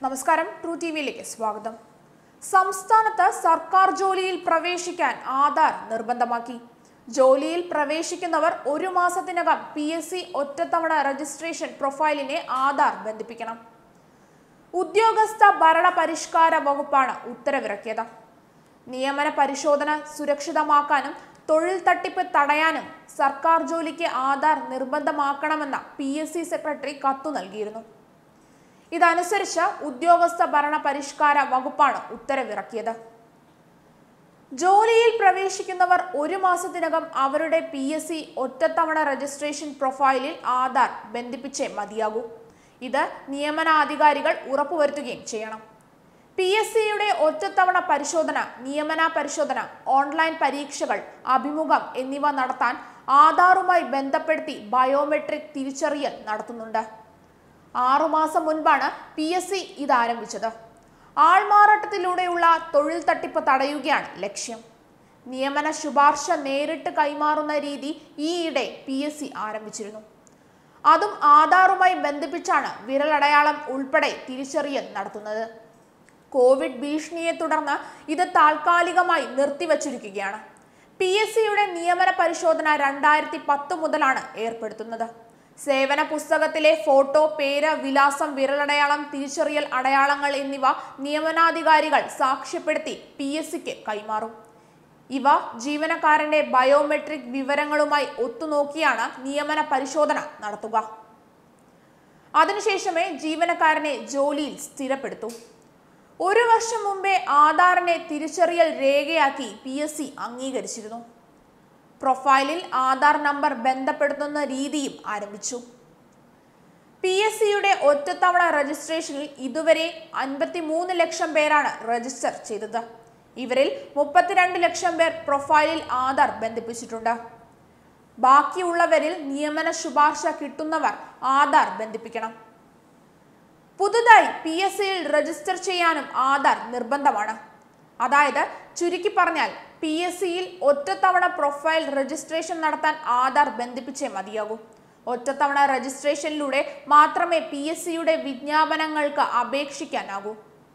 നമസ്കാരം true T വിയിലേക്ക് സ്വാഗതം സംസ്ഥാനത്ത് സർക്കാർ ജോലിയിൽ പ്രവേശിക്കാൻ ആധാർ നിർബന്ധമാക്കി ജോലിയിൽ പ്രവേശിക്കുന്നവർ ഒരു മാസത്തിനകം പി എസ് സി ഒറ്റത്തവണ രജിസ്ട്രേഷൻ പ്രൊഫൈലിനെ ആധാർ ബന്ധിപ്പിക്കണം ഉദ്യോഗസ്ഥ ഭരണ പരിഷ്കാര വകുപ്പാണ് ഉത്തരവിറക്കിയത് നിയമന പരിശോധന സുരക്ഷിതമാക്കാനും തൊഴിൽ തട്ടിപ്പ് തടയാനും സർക്കാർ ജോലിക്ക് ആധാർ നിർബന്ധമാക്കണമെന്ന പി എസ് സി സെക്രട്ടറി കത്തു നൽകിയിരുന്നു ഇതനുസരിച്ച് ഉദ്യോഗസ്ഥ ഭരണ പരിഷ്കാര വകുപ്പാണ് ഉത്തരവിറക്കിയത് ജോലിയിൽ പ്രവേശിക്കുന്നവർ ഒരു മാസത്തിനകം അവരുടെ പി എസ് സി ഒറ്റത്തവണ രജിസ്ട്രേഷൻ പ്രൊഫൈലിൽ ആധാർ ബന്ധിപ്പിച്ചേ മതിയാകൂ ഇത് നിയമനാധികാരികൾ ഉറപ്പുവരുത്തുകയും ചെയ്യണം പി എസ് സിയുടെ ഒറ്റത്തവണ പരിശോധന നിയമന പരിശോധന ഓൺലൈൻ പരീക്ഷകൾ അഭിമുഖം എന്നിവ നടത്താൻ ആധാറുമായി ബന്ധപ്പെടുത്തി ബയോമെട്രിക് തിരിച്ചറിയൽ നടത്തുന്നുണ്ട് ആറുമാസം മുൻപാണ് പി എസ് സി ഇത് ആരംഭിച്ചത് ആൾമാറാട്ടത്തിലൂടെയുള്ള തൊഴിൽ തട്ടിപ്പ് തടയുകയാണ് ലക്ഷ്യം നിയമന ശുപാർശ നേരിട്ട് കൈമാറുന്ന രീതി ഈയിടെ പി എസ് സി ആരംഭിച്ചിരുന്നു അതും ആധാറുമായി ബന്ധിപ്പിച്ചാണ് വിരലടയാളം ഉൾപ്പെടെ തിരിച്ചറിയൽ നടത്തുന്നത് കോവിഡ് ഭീഷണിയെ തുടർന്ന് ഇത് താൽക്കാലികമായി നിർത്തിവച്ചിരിക്കുകയാണ് പി എസ് സിയുടെ നിയമന പരിശോധന രണ്ടായിരത്തി പത്ത് മുതലാണ് ഏർപ്പെടുത്തുന്നത് സേവന പുസ്തകത്തിലെ ഫോട്ടോ പേര് വിലാസം വിരലടയാളം തിരിച്ചറിയൽ അടയാളങ്ങൾ എന്നിവ നിയമനാധികാരികൾ സാക്ഷ്യപ്പെടുത്തി പി എസ് സിക്ക് കൈമാറും ഇവ ജീവനക്കാരന്റെ ബയോമെട്രിക് വിവരങ്ങളുമായി ഒത്തുനോക്കിയാണ് നിയമന പരിശോധന നടത്തുക അതിനുശേഷമേ ജീവനക്കാരനെ ജോലിയിൽ സ്ഥിരപ്പെടുത്തൂ ഒരു വർഷം മുമ്പേ ആധാറിനെ തിരിച്ചറിയൽ രേഖയാക്കി പി എസ് സി അംഗീകരിച്ചിരുന്നു പ്രൊഫൈലിൽ ആധാർ നമ്പർ ബന്ധപ്പെടുത്തുന്ന രീതിയും ആരംഭിച്ചു പി എസ് സിയുടെ ഒറ്റത്തവണ രജിസ്ട്രേഷനിൽ ഇതുവരെ അൻപത്തിമൂന്ന് ലക്ഷം പേരാണ് രജിസ്റ്റർ ചെയ്തത് ഇവരിൽ മുപ്പത്തിരണ്ട് ലക്ഷം പേർ പ്രൊഫൈലിൽ ആധാർ ബന്ധിപ്പിച്ചിട്ടുണ്ട് ബാക്കിയുള്ളവരിൽ നിയമന ശുപാർശ കിട്ടുന്നവർ ആധാർ ബന്ധിപ്പിക്കണം പുതുതായി പി എസ് സിയിൽ രജിസ്റ്റർ ചെയ്യാനും ആധാർ നിർബന്ധമാണ് അതായത് ചുരുക്കി പറഞ്ഞാൽ പി എസ് സിയിൽ ഒറ്റത്തവണ പ്രൊഫൈൽ രജിസ്ട്രേഷൻ നടത്താൻ ആധാർ ബന്ധിപ്പിച്ചേ മതിയാകൂ ഒറ്റത്തവണ രജിസ്ട്രേഷനിലൂടെ മാത്രമേ പി എസ് സിയുടെ വിജ്ഞാപനങ്ങൾക്ക് അപേക്ഷിക്കാനാകൂ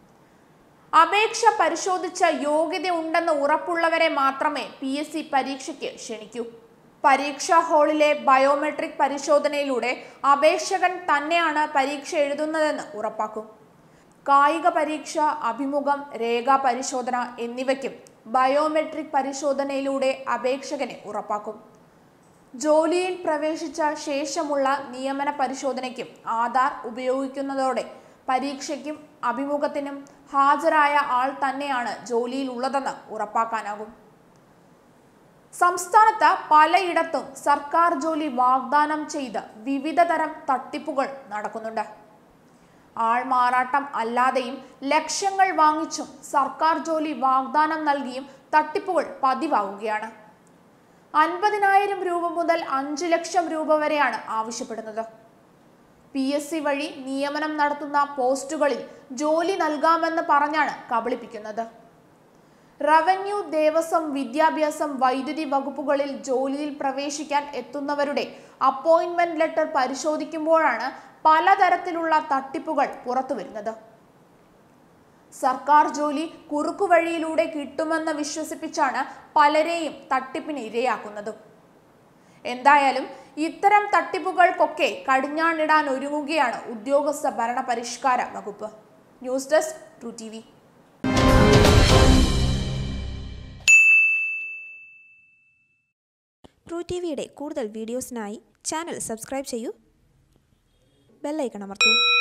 അപേക്ഷ പരിശോധിച്ച യോഗ്യത ഉണ്ടെന്ന് ഉറപ്പുള്ളവരെ മാത്രമേ പി എസ് സി പരീക്ഷയ്ക്ക് ക്ഷണിക്കൂ പരീക്ഷാ ഹാളിലെ ബയോമെട്രിക് പരിശോധനയിലൂടെ അപേക്ഷകൻ തന്നെയാണ് പരീക്ഷ എഴുതുന്നതെന്ന് ഉറപ്പാക്കും കായിക പരീക്ഷ അഭിമുഖം രേഖാ പരിശോധന എന്നിവയ്ക്കും ബയോമെട്രിക് പരിശോധനയിലൂടെ അപേക്ഷകനെ ഉറപ്പാക്കും ജോലിയിൽ പ്രവേശിച്ച ശേഷമുള്ള നിയമന പരിശോധനയ്ക്കും ആധാർ ഉപയോഗിക്കുന്നതോടെ പരീക്ഷയ്ക്കും അഭിമുഖത്തിനും ഹാജരായ ആൾ തന്നെയാണ് ജോലിയിലുള്ളതെന്ന് ഉറപ്പാക്കാനാകും സംസ്ഥാനത്ത് പലയിടത്തും സർക്കാർ ജോലി വാഗ്ദാനം ചെയ്ത് വിവിധ തരം തട്ടിപ്പുകൾ നടക്കുന്നുണ്ട് ആൾമാറാട്ടം അല്ലാതെയും ലക്ഷങ്ങൾ വാങ്ങിച്ചും സർക്കാർ ജോലി വാഗ്ദാനം നൽകിയും തട്ടിപ്പുകൾ പതിവാകുകയാണ് അൻപതിനായിരം രൂപ മുതൽ അഞ്ചു ലക്ഷം രൂപ വരെയാണ് ആവശ്യപ്പെടുന്നത് പി എസ് സി വഴി നിയമനം നടത്തുന്ന പോസ്റ്റുകളിൽ ജോലി നൽകാമെന്ന് പറഞ്ഞാണ് കബളിപ്പിക്കുന്നത് റവന്യൂ ദേവസ്വം വിദ്യാഭ്യാസം വൈദ്യുതി വകുപ്പുകളിൽ ജോലിയിൽ പ്രവേശിക്കാൻ എത്തുന്നവരുടെ അപ്പോയിന്റ്മെന്റ് ലെറ്റർ പരിശോധിക്കുമ്പോഴാണ് പലതരത്തിലുള്ള തട്ടിപ്പുകൾ പുറത്തുവരുന്നത് സർക്കാർ ജോലി കുറുക്കുവഴിയിലൂടെ കിട്ടുമെന്ന് വിശ്വസിപ്പിച്ചാണ് പലരെയും തട്ടിപ്പിന് ഇരയാക്കുന്നത് എന്തായാലും ഇത്തരം തട്ടിപ്പുകൾക്കൊക്കെ കടിഞ്ഞാണിടാൻ ഒരുങ്ങുകയാണ് ഉദ്യോഗസ്ഥ ഭരണ പരിഷ്കാര വകുപ്പ് news desk true T V true T വിയുടെ കൂടുതൽ വീഡിയോസിനായി ചാനൽ സബ്സ്ക്രൈബ് ചെയ്യൂ ബെല്ലൈക്കൺ അമർത്തൂ